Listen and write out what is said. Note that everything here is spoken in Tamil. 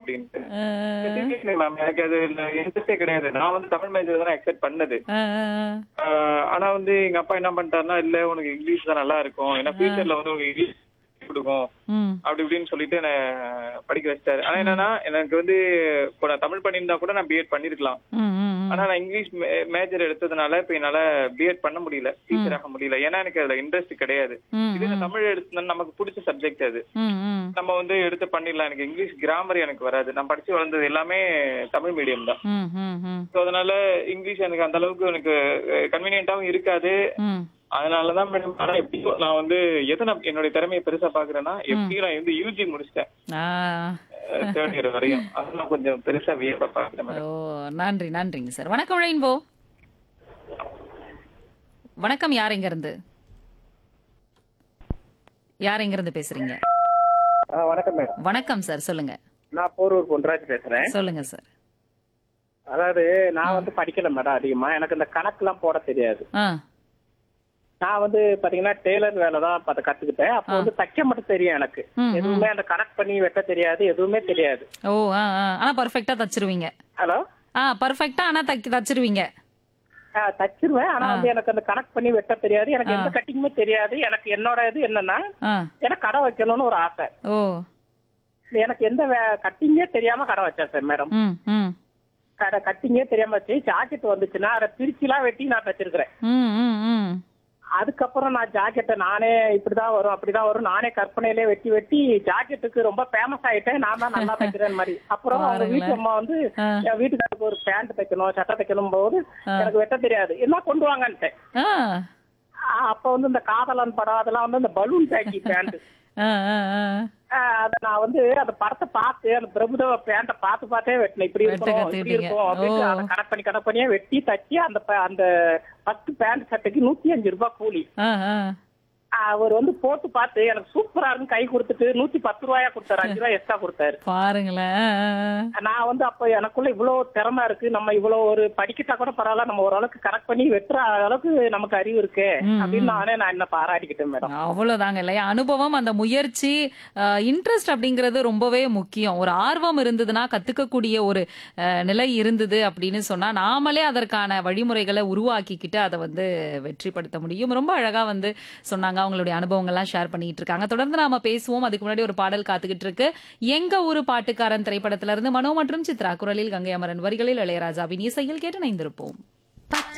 அப்படின்ட்டு ஆ, மேம் எனக்கு அது இன்ட்ரெஸ்டே கிடையாது நான் வந்து தமிழ் மேஜர் தான் எக்ஸெப்ட் பண்ணது ஆ, ஆ, ஆஹ் ஆனா வந்து எங்க அப்பா என்ன பண்ணிட்டாருன்னா இல்ல உனக்கு இங்கிலீஷ் தான் நல்லா இருக்கும் ஏன்னா ஃபியூச்சர்ல வந்து உனக்கு இங்கிலீஷ் கொடுக்கும் ம், அப்படி இப்படின்னு சொல்லிட்டு என்ன படிக்க வச்சிட்டாரு ஆனா என்னன்னா எனக்கு வந்து இப்போ நான் தமிழ் பண்ணியிருந்தா கூட நான் பிஎட் பண்ணிருக்கலாம் ம், ம், ம். ஆனா நான் இங்கிலீஷ் மேஜர் எடுத்ததுனால இப்ப என்னால பிஎட் பண்ண முடியல டீச்சர் ஆக முடியல ஏன்னா எனக்கு அதுல இன்ட்ரெஸ்ட் கிடையாது ம், இது நான் தமிழ் எடுத்தா நமக்கு பிடிச்ச சப்ஜெக்ட் அது ம், ம். நம்ம வந்து எடுத்து பண்ணிடலாம் எனக்கு இங்கிலீஷ் கிராமர் எனக்கு வராது நான் படிச்சு வளர்ந்தது எல்லாமே தமிழ் மீடியம் தான் ம், ம், ம். ஸோ அதனால இங்கிலீஷ் எனக்கு அந்த அளவுக்கு எனக்கு கன்வீனியன்ட்டாவும் இருக்காது ம். அதனாலதான் மேடம் ஆனா எப்படியோ நான் வந்து எதை நான் என்னுடைய திறமையை பெருசா பாக்குறேன்னா எப்படியும் நான் வந்து யூஜி முடிச்சிட்டேன் ஆ. தேர்ட் இயர் வரையும் அதெல்லாம் கொஞ்சம் பெருசா வியப்பா பாக்குறேன் மேடம் ஓ நன்றி நன்றிங்க சார் வணக்கம் ரெயின்போ வணக்கம் யார் எங்க இருந்து யார் எங்க இருந்து பேசுறீங்க வணக்கம் மேடம் வணக்கம் சார் சொல்லுங்க நான் போரூர் பொன்ராஜ் பேசுறேன் சொல்லுங்க சார் அதாவது நான் வந்து படிக்கல மேடம் அதிகமா எனக்கு இந்த கணக்குலாம் போட தெரியாது ஆ நான் வந்து பாத்தீங்கன்னா டெய்லர் வேலை தான் பார்த்து கத்துக்கிட்டேன் அப்போ வந்து தைக்க மட்டும் தெரியும் எனக்கு ம், எதுவுமே அந்த கணக்கு பண்ணி வெட்ட தெரியாது எதுவுமே தெரியாது ஓ ஆ ஆ ஆனா பர்ஃபெக்ட்டா தச்சிருவீங்க ஹலோ ஆ பர்ஃபெக்ட்டா ஆனா தைக்க தச்சிருவீங்க தச்சிருவேன் ஆனா வந்து எனக்கு அந்த கணக்கு பண்ணி வெட்ட தெரியாது எனக்கு எந்த கட்டிங்குமே தெரியாது எனக்கு என்னோட இது என்னன்னா ஆ எனக்கு கடை வைக்கணும்னு ஒரு ஆசை ஓ எனக்கு எந்த கட்டிங்கே தெரியாம கடை வச்சேன் சார் மேடம் ம் ம் கடை கட்டிங்கே தெரியாம வச்சு ஜாக்கெட் வந்துச்சுன்னா அதை பிரிச்சுலாம் வெட்டி நான் தச்சிருக்கிறேன் ம் ம் ம் அதுக்கப்புறம் நான் ஜாக்கெட்டை நானே இப்படிதான் வரும் அப்படிதான் வரும் நானே கற்பனையிலே வெட்டி வெட்டி ஜாக்கெட்டுக்கு ரொம்ப ஃபேமஸ் ஆயிட்டேன் நான் தான் நல்லா தைக்கிறேன் மாதிரி அப்புறம் அவங்க வீட்டு அம்மா வந்து ஆ. என் வீட்டுக்காருக்கு ஒரு பேண்ட் தைக்கணும் சட்டை தைக்கணும் போது எனக்கு வெட்ட தெரியாது என்ன கொண்டு வாங்கன்ட்டேன் ஆ ஆ, அப்ப வந்து இந்த காதலன் படம் அதெல்லாம் வந்து இந்த பலூன் பேக்கி பேண்ட் ஆ ஆ ஆ அதை நான் வந்து அந்த படத்தை பார்த்து அந்த பிரபுதேவ பேண்ட பார்த்து பார்த்தே வெட்டினேன் இப்படி வெட்ட இருக்கணும் இப்படி கத்துக்கிட்டீங்க. இருக்கும் அப்படின்னு ஓ. அதை கணக்கு பண்ணி கணக்கு பண்ணியே வெட்டி தச்சு அந்த ப- அந்த பத்து பேண்ட் சட்டைக்கு நூத்தி அஞ்சு ரூபாய் கூலி ஆ ஆ அவர் வந்து போட்டு பார்த்து எனக்கு சூப்பரா இருக்கு கை கொடுத்துட்டு நூத்தி பத்து ரூபாயா கொடுத்தாரு அஞ்சு ரூபாய் எக்ஸ்ட்ரா கொடுத்தாரு பாருங்களேன் ஆ, ஆ, நான் வந்து அப்ப எனக்குள்ள இவ்வளவு திறமை இருக்கு நம்ம இவ்வளவு ஒரு படிக்கிட்டா கூட பரவாயில்ல நம்ம ஓரளவுக்கு கரெக்ட் பண்ணி வெட்டுற அளவுக்கு நமக்கு அறிவு இருக்கு அப்படின்னு நானே நான் என்ன பாராட்டிக்கிட்டேன் மேடம் ஆ. அவ்வளவுதாங்க இல்லையா அனுபவம் அந்த முயற்சி இன்ட்ரெஸ்ட் அப்படிங்கிறது ரொம்பவே முக்கியம் ஒரு ஆர்வம் இருந்ததுன்னா கத்துக்கக்கூடிய ஒரு அஹ், நிலை இருந்தது அப்படின்னு சொன்னா நாமளே அதற்கான வழிமுறைகளை உருவாக்கிக்கிட்டு அதை வந்து வெற்றிப்படுத்த முடியும் ரொம்ப அழகா வந்து சொன்னாங்க அவங்களுடைய அனுபவங்கள்லாம் ஷேர் பண்ணிட்டு இருக்காங்க தொடர்ந்து நாம பேசுவோம் அதுக்கு முன்னாடி ஒரு பாடல் காத்துக்கிட்டு இருக்கு எங்க ஊரு பாட்டுக்காரன் திரைப்படத்துல இருந்து மனோ மற்றும் சித்ரா குரலில் கங்கை அமரன் வரிகளில் இளையராஜாவின் இசையில் கேட்டு இணைந்திருப்போம்